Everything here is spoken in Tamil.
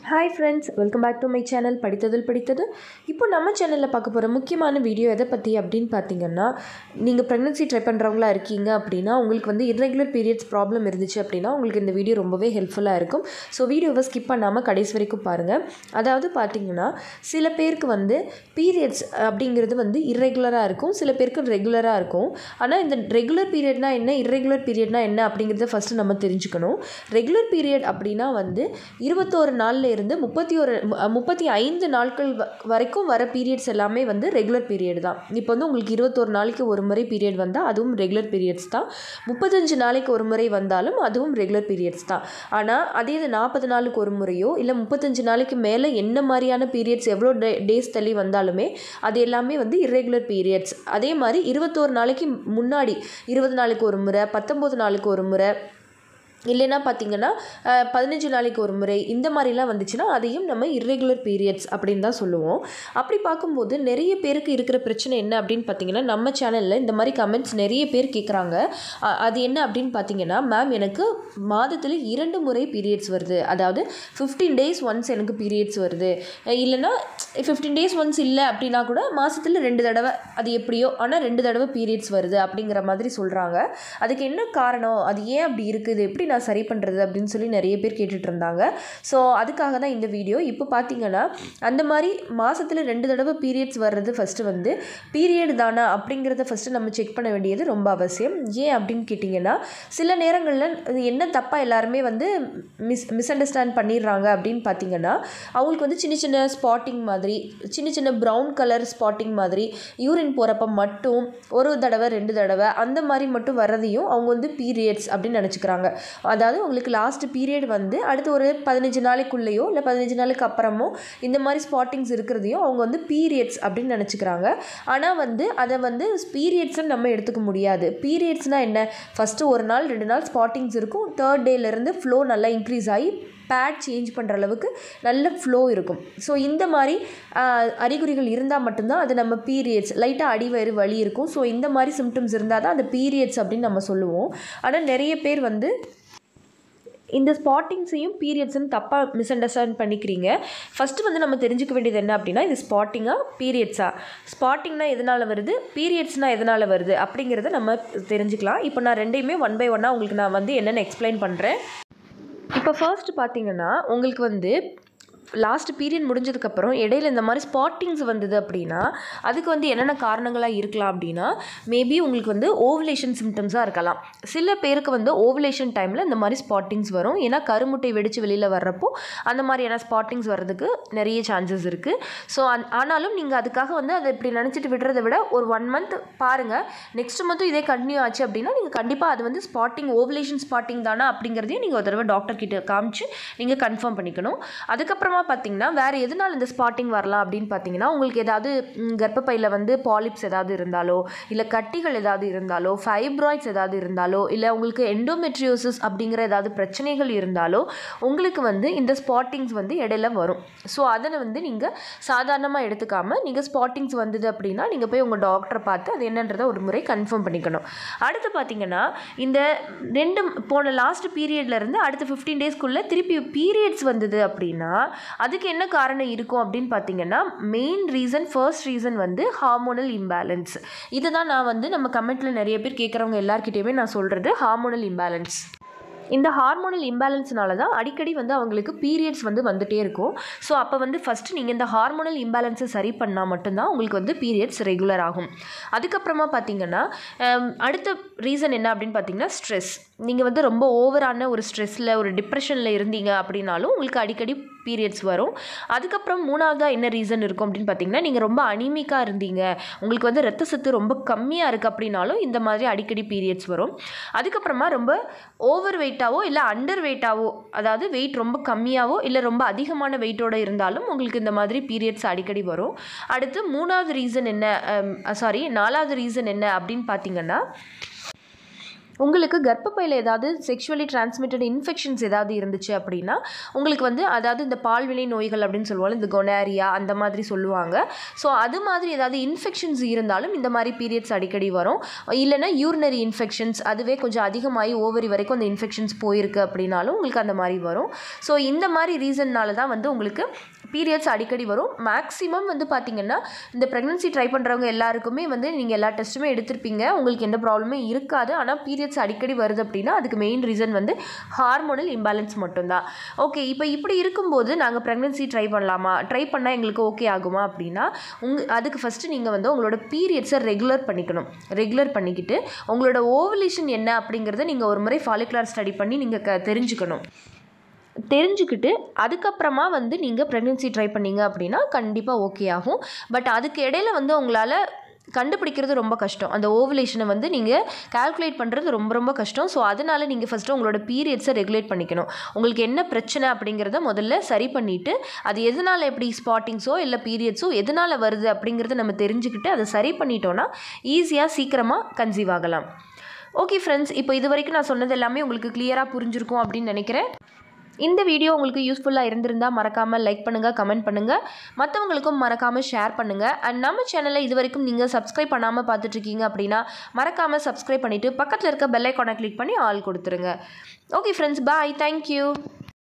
hi friends welcome back to my channel படித்ததில் படித்தது இப்போ நம்ம சேனலில் பார்க்க போகிற முக்கியமான வீடியோ எதை பற்றி அப்படின்னு பார்த்தீங்கன்னா நீங்கள் ப்ரெக்னன்சி ட்ரை பண்ணுறவங்களா இருக்கீங்க அப்படின்னா உங்களுக்கு வந்து irregular பீரியட்ஸ் ப்ராப்ளம் இருந்துச்சு அப்படின்னா உங்களுக்கு இந்த வீடியோ ரொம்பவே ஹெல்ப்ஃபுல்லாக இருக்கும் ஸோ வீடியோவை ஸ்கிப் பண்ணாமல் கடைசி வரைக்கும் பாருங்கள் அதாவது பார்த்தீங்கன்னா சில பேருக்கு வந்து பீரியட்ஸ் அப்படிங்கிறது வந்து இர்ரெகுலராக இருக்கும் சில பேருக்கு ரெகுலராக இருக்கும் ஆனால் இந்த ரெகுலர் பீரியட்னா என்ன irregular பீரியட்னா என்ன அப்படிங்கிறத ஃபஸ்ட்டு நம்ம தெரிஞ்சுக்கணும் ரெகுலர் பீரியட் அப்படின்னா வந்து இருபத்தோரு நாள்ல இருந்து முப்பத்தி ஒரு முப்பத்தி ஐந்து நாட்கள் வ- வரைக்கும் வர பீரியட்ஸ் எல்லாமே வந்து ரெகுலர் பீரியட் தான் இப்போ வந்து உங்களுக்கு இருபத்தோரு நாளைக்கு ஒரு முறை பீரியட் வந்தால் அதுவும் ரெகுலர் பீரியட்ஸ் தான் முப்பத்தஞ்சு நாளைக்கு ஒரு முறை வந்தாலும் அதுவும் ரெகுலர் பீரியட்ஸ் தான் ஆனால் அதே இது நாற்பது நாளுக்கு ஒரு முறையோ இல்லை முப்பத்தஞ்சு நாளைக்கு மேலே என்ன மாதிரியான பீரியட்ஸ் எவ்வளோ டே டேஸ் தள்ளி வந்தாலுமே அது எல்லாமே வந்து irregular பீரியட்ஸ் அதே மாதிரி இருபத்தோரு நாளைக்கு முன்னாடி இருபது நாளுக்கு ஒரு முறை பத்தொம்போது நாளுக்கு ஒரு முறை இல்லைன்னா பார்த்தீங்கன்னா அஹ், பதினஞ்சு நாளைக்கு ஒரு முறை இந்த மாதிரிலாம் வந்துச்சுன்னா அதையும் நம்ம irregular பீரியட்ஸ் அப்படின்னு தான் சொல்லுவோம் அப்படி பார்க்கும்போது நிறைய பேருக்கு இருக்கிற பிரச்சனை என்ன அப்படின்னு பார்த்தீங்கன்னா நம்ம சேனலில் இந்த மாதிரி கமெண்ட்ஸ் நிறைய பேர் கேட்குறாங்க அ- அது என்ன அப்படின்னு பார்த்தீங்கன்னா மேம் எனக்கு மாதத்தில் இரண்டு முறை பீரியட்ஸ் வருது அதாவது ஃபிஃப்டீன் டேஸ் ஒன்ஸ் எனக்கு பீரியட்ஸ் வருது அஹ், இல்லைன்னா ஃபிஃப்டீன் டேஸ் ஒன்ஸ் இல்லை அப்படின்னா கூட மாதத்தில் ரெண்டு தடவை அது எப்படியோ ஆனால் ரெண்டு தடவை பீரியட்ஸ் வருது அப்படிங்கிற மாதிரி சொல்கிறாங்க அதுக்கு என்ன காரணம் அது ஏன் அப்படி இருக்குது எப்படி நான் சரி பண்ணுறது அப்படின்னு சொல்லி நிறைய பேர் கேட்டுட்டு இருந்தாங்க ஸோ அதுக்காக தான் இந்த வீடியோ இப்போ பார்த்தீங்கன்னா அந்த மாதிரி மாதத்தில் ரெண்டு தடவை பீரியட்ஸ் வர்றது ஃபஸ்ட்டு வந்து பீரியட் தானா அப்படிங்கிறத ஃபஸ்ட்டு நம்ம செக் பண்ண வேண்டியது ரொம்ப அவசியம் ஏன் அப்படின்னு கேட்டிங்கன்னா சில நேரங்களில் அது என்ன தப்பாக எல்லாருமே வந்து மிஸ் மிஸ் அண்டர்ஸ்டாண்ட் பண்ணிடுறாங்க அப்படின்னு பார்த்தீங்கன்னா அவங்களுக்கு வந்து சின்ன சின்ன ஸ்பாட்டிங் மாதிரி சின்ன சின்ன ப்ரௌன் கலர் ஸ்பாட்டிங் மாதிரி யூரின் போகிறப்ப மட்டும் ஒரு தடவை ரெண்டு தடவை அந்த மாதிரி மட்டும் வர்றதையும் அவங்க வந்து பீரியட்ஸ் அப்படின்னு நினச்சிக்கிறாங்க அதாவது உங்களுக்கு லாஸ்ட் பீரியட் வந்து அடுத்து ஒரு பதினஞ்சு நாளைக்குள்ளேயோ இல்லை பதினஞ்சு நாளுக்கு அப்புறமோ இந்த மாதிரி ஸ்பாட்டிங்ஸ் இருக்கிறதையும் அவங்க வந்து பீரியட்ஸ் அப்படின்னு நினச்சிக்கிறாங்க ஆனால் வந்து அதை வந்து பீரியட்ஸ்னு நம்ம எடுத்துக்க முடியாது பீரியட்ஸ்னால் என்ன ஃபஸ்ட்டு ஒரு நாள் ரெண்டு நாள் ஸ்பாட்டிங்ஸ் இருக்கும் தேர்ட் டேலேருந்து ஃப்ளோ நல்லா இன்க்ரீஸ் ஆகி பேட் சேஞ்ச் பண்ணுற அளவுக்கு நல்ல ஃப்ளோ இருக்கும் ஸோ இந்த மாதிரி ஆஹ், அறிகுறிகள் இருந்தால் மட்டும்தான் அது நம்ம பீரியட்ஸ் லைட்டாக அடிவயிறு வலி இருக்கும் ஸோ இந்த மாதிரி சிம்டம்ஸ் இருந்தால் தான் அந்த பீரியட்ஸ் அப்படின்னு நம்ம சொல்லுவோம் ஆனால் நிறைய பேர் வந்து இந்த ஸ்பாட்டிங்ஸையும் பீரியட்ஸ்னு தப்பாக மிஸ் அண்டர்ஸ்டாண்ட் பண்ணிக்கிறீங்க ஃபஸ்ட்டு வந்து நம்ம தெரிஞ்சுக்க வேண்டியது என்ன அப்படின்னா இது ஸ்பாட்டிங்காக பீரியட்ஸா ஸ்பாட்டிங்னா எதனால் வருது பீரியட்ஸ்னால் எதனால் வருது அப்படிங்கிறத நம்ம தெரிஞ்சுக்கலாம் இப்போ நான் ரெண்டையுமே ஒன் பை ஒன்னாக உங்களுக்கு நான் வந்து என்னென்னு எக்ஸ்பிளைன் பண்ணுறேன் இப்போ ஃபர்ஸ்ட் பார்த்தீங்கன்னா உங்களுக்கு வந்து லாஸ்ட் பீரியட் முடிஞ்சதுக்கப்புறம் இடையில இந்த மாதிரி ஸ்பாட்டிங்ஸ் வந்தது அப்படின்னா அதுக்கு வந்து என்னென்ன காரணங்களாக இருக்கலாம் அப்படின்னா மேபி உங்களுக்கு வந்து ஓவலேஷன் சிம்டம்ஸாக இருக்கலாம் சில பேருக்கு வந்து ஓவலேஷன் டைமில் இந்த மாதிரி ஸ்பாட்டிங்ஸ் வரும் ஏன்னா கருமுட்டை வெடித்து வெளியில் வர்றப்போ அந்த மாதிரியான ஸ்பாட்டிங்ஸ் வர்றதுக்கு நிறைய சான்சஸ் இருக்குது ஸோ அந் ஆனாலும் நீங்கள் அதுக்காக வந்து அதை இப்படி நினச்சிட்டு விடுறதை விட ஒரு ஒன் மந்த் பாருங்கள் நெக்ஸ்ட் மந்த்தும் இதே கண்டினியூ ஆச்சு அப்படின்னா நீங்கள் கண்டிப்பாக அது வந்து ஸ்பாட்டிங் ஓவலேஷன் ஸ்பாட்டிங் தானா அப்படிங்கிறதையும் நீங்கள் ஒரு தடவை டாக்டர் கிட்ட காமிச்சு நீங்கள் கன்ஃபார்ம் பண்ணிக்கணும் அதுக்கப்புறமா பார்த்தீங்கன்னா வேறு எதனால் இந்த ஸ்பாட்டிங் வரலாம் அப்படின்னு பார்த்தீங்கன்னா உங்களுக்கு ஏதாவது ம், கர்ப்பப்பையில் வந்து பாலிப்ஸ் ஏதாவது இருந்தாலோ இல்லை கட்டிகள் ஏதாவது இருந்தாலோ ஃபைப்ராய்ட்ஸ் ஏதாவது இருந்தாலோ இல்லை உங்களுக்கு எண்டோமெட்ரியோசிஸ் அப்படிங்கிற ஏதாவது பிரச்சனைகள் இருந்தாலோ உங்களுக்கு வந்து இந்த ஸ்பாட்டிங்ஸ் வந்து இடையில வரும் ஸோ அதை வந்து நீங்கள் சாதாரணமாக எடுத்துக்காமல் நீங்கள் ஸ்பாட்டிங்ஸ் வந்தது அப்படின்னா நீங்கள் போய் உங்கள் டாக்டரை பார்த்து அது என்னன்றதை ஒரு முறை கன்ஃபார்ம் பண்ணிக்கணும் அடுத்து பார்த்தீங்கன்னா இந்த ரெண்டு போன லாஸ்ட் பீரியட்லேருந்து அடுத்த ஃபிஃப்டீன் டேஸ்க்குள்ளே திருப்பி பீரியட்ஸ் வந்தது அப்படின்னா அதுக்கு என்ன காரணம் இருக்கும் அப்படின்னு பார்த்தீங்கன்னா மெயின் ரீசன் ஃபர்ஸ்ட் ரீசன் வந்து ஹார்மோனல் இம்பேலன்ஸ் இதுதான் நான் வந்து நம்ம கமெண்ட்டில் நிறைய பேர் கேட்குறவங்க எல்லார்கிட்டயுமே நான் சொல்கிறது ஹார்மோனல் இம்பேலன்ஸ் இந்த ஹார்மோனல் இம்பேலன்ஸ்னால தான் அடிக்கடி வந்து அவங்களுக்கு பீரியட்ஸ் வந்து வந்துட்டே இருக்கும் ஸோ அப்போ வந்து ஃபஸ்ட்டு நீங்கள் இந்த ஹார்மோனல் இம்பேலன்ஸை சரி பண்ணால் மட்டும்தான் உங்களுக்கு வந்து பீரியட்ஸ் ரெகுலர் ஆகும் அதுக்கப்புறமா பார்த்தீங்கன்னா ஹம், அடுத்த ரீசன் என்ன அப்படின்னு பார்த்தீங்கன்னா ஸ்ட்ரெஸ் நீங்கள் வந்து ரொம்ப ஓவரான ஒரு ஸ்ட்ரெஸ்ஸில் ஒரு டிப்ரெஷனில் இருந்தீங்க அப்படின்னாலும் உங்களுக்கு அடிக்கடி பீரியட்ஸ் வரும் அதுக்கப்புறம் மூணாவதாக என்ன ரீசன் இருக்கும் அப்படின்னு பார்த்தீங்கன்னா நீங்கள் ரொம்ப அனிமிக்காக இருந்தீங்க உங்களுக்கு வந்து ரத்த சத்து ரொம்ப கம்மியாக இருக்குது அப்படின்னாலும் இந்த மாதிரி அடிக்கடி பீரியட்ஸ் வரும் அதுக்கப்புறமா ரொம்ப ஓவர் வெயிட்டாவோ இல்லை அண்டர் வெயிட்டாவோ அதாவது வெயிட் ரொம்ப கம்மியாவோ இல்லை ரொம்ப அதிகமான வெயிட்டோட இருந்தாலும் உங்களுக்கு இந்த மாதிரி பீரியட்ஸ் அடிக்கடி வரும் அடுத்து மூணாவது ரீசன் என்ன சாரி நாலாவது ரீசன் என்ன அப்படின்னு பார்த்தீங்கன்னா உங்களுக்கு கர்ப்பப்பையில் ஏதாவது செக்ஷுவலி டிரான்ஸ்மிட்டட் இன்ஃபெக்ஷன்ஸ் ஏதாவது இருந்துச்சு அப்படின்னா உங்களுக்கு வந்து அதாவது இந்த பால்வினை நோய்கள் அப்படின்னு சொல்லுவாங்க இந்த கொனாரியா அந்த மாதிரி சொல்லுவாங்க ஸோ அது மாதிரி ஏதாவது இன்ஃபெக்ஷன்ஸ் இருந்தாலும் இந்த மாதிரி பீரியட்ஸ் அடிக்கடி வரும் இல்லைன்னா யூரினரி இன்ஃபெக்ஷன்ஸ் அதுவே கொஞ்சம் அதிகமாகி ஓவரி வரைக்கும் அந்த இன்ஃபெக்ஷன்ஸ் போயிருக்கு அப்படின்னாலும் உங்களுக்கு அந்த மாதிரி வரும் ஸோ இந்த மாதிரி ரீசன்னால தான் வந்து உங்களுக்கு பீரியட்ஸ் அடிக்கடி வரும் மேக்ஸிமம் வந்து பார்த்திங்கன்னா இந்த ப்ரெக்னன்சி ட்ரை பண்ணுறவங்க எல்லாருக்குமே வந்து நீங்கள் எல்லா டெஸ்ட்டுமே எடுத்திருப்பீங்க உங்களுக்கு எந்த ப்ராப்ளமே இருக்காது ஆனால் பீரியட்ஸ் அடிக்கடி வருது அப்படின்னா அதுக்கு மெயின் ரீசன் வந்து ஹார்மோனல் இம்பேலன்ஸ் மட்டும்தான் ஓகே இப்போ இப்படி இருக்கும்போது நாங்கள் ப்ரெக்னன்சி ட்ரை பண்ணலாமா ட்ரை பண்ணால் எங்களுக்கு ஓகே ஆகுமா அப்படின்னா உங்க அதுக்கு ஃபஸ்ட்டு நீங்கள் வந்து உங்களோட பீரியட்ஸை ரெகுலர் பண்ணிக்கணும் ரெகுலர் பண்ணிக்கிட்டு உங்களோட ஓவலேஷன் என்ன அப்படிங்கிறத நீங்கள் ஒரு முறை ஃபாலிகுலர் ஸ்டடி பண்ணி நீங்கள் க தெரிஞ்சுக்கணும் தெரிஞ்சுக்கிட்டு அதுக்கப்புறமா வந்து நீங்கள் ப்ரெக்னென்சி ட்ரை பண்ணீங்க அப்படின்னா கண்டிப்பாக ஓகே ஆகும் பட் அதுக்கு இடையில வந்து உங்களால் கண்டுபிடிக்கிறது ரொம்ப கஷ்டம் அந்த ஓவலேஷனை வந்து நீங்கள் கால்குலேட் பண்ணுறது ரொம்ப ரொம்ப கஷ்டம் ஸோ அதனால் நீங்கள் ஃபஸ்ட்டு உங்களோட பீரியட்ஸை ரெகுலேட் பண்ணிக்கணும் உங்களுக்கு என்ன பிரச்சனை அப்படிங்கிறத முதல்ல சரி பண்ணிவிட்டு அது எதனால் எப்படி ஸ்பாட்டிங்ஸோ இல்லை பீரியட்ஸோ எதனால் வருது அப்படிங்கிறத நம்ம தெரிஞ்சுக்கிட்டு அதை சரி பண்ணிட்டோன்னா ஈஸியாக சீக்கிரமாக கன்சீவ் ஆகலாம் ஓகே ஃப்ரெண்ட்ஸ் இப்போ இது வரைக்கும் நான் சொன்னது எல்லாமே உங்களுக்கு கிளியராக புரிஞ்சிருக்கும் அப்படின்னு நினைக்கிறேன் இந்த வீடியோ உங்களுக்கு யூஸ்ஃபுல்லாக இருந்திருந்தால் மறக்காமல் லைக் பண்ணுங்கள் கமெண்ட் பண்ணுங்கள் மற்றவங்களுக்கும் மறக்காமல் ஷேர் பண்ணுங்கள் அண்ட் நம்ம சேனலை இது வரைக்கும் நீங்கள் சப்ஸ்கிரைப் பண்ணாமல் பார்த்துட்ருக்கீங்க அப்படின்னா மறக்காமல் சப்ஸ்கிரைப் பண்ணிவிட்டு பக்கத்தில் இருக்க பெல் ஐக்கானை கிளிக் பண்ணி ஆல் கொடுத்துருங்க ஓகே ஃப்ரெண்ட்ஸ் பாய் தேங்க்யூ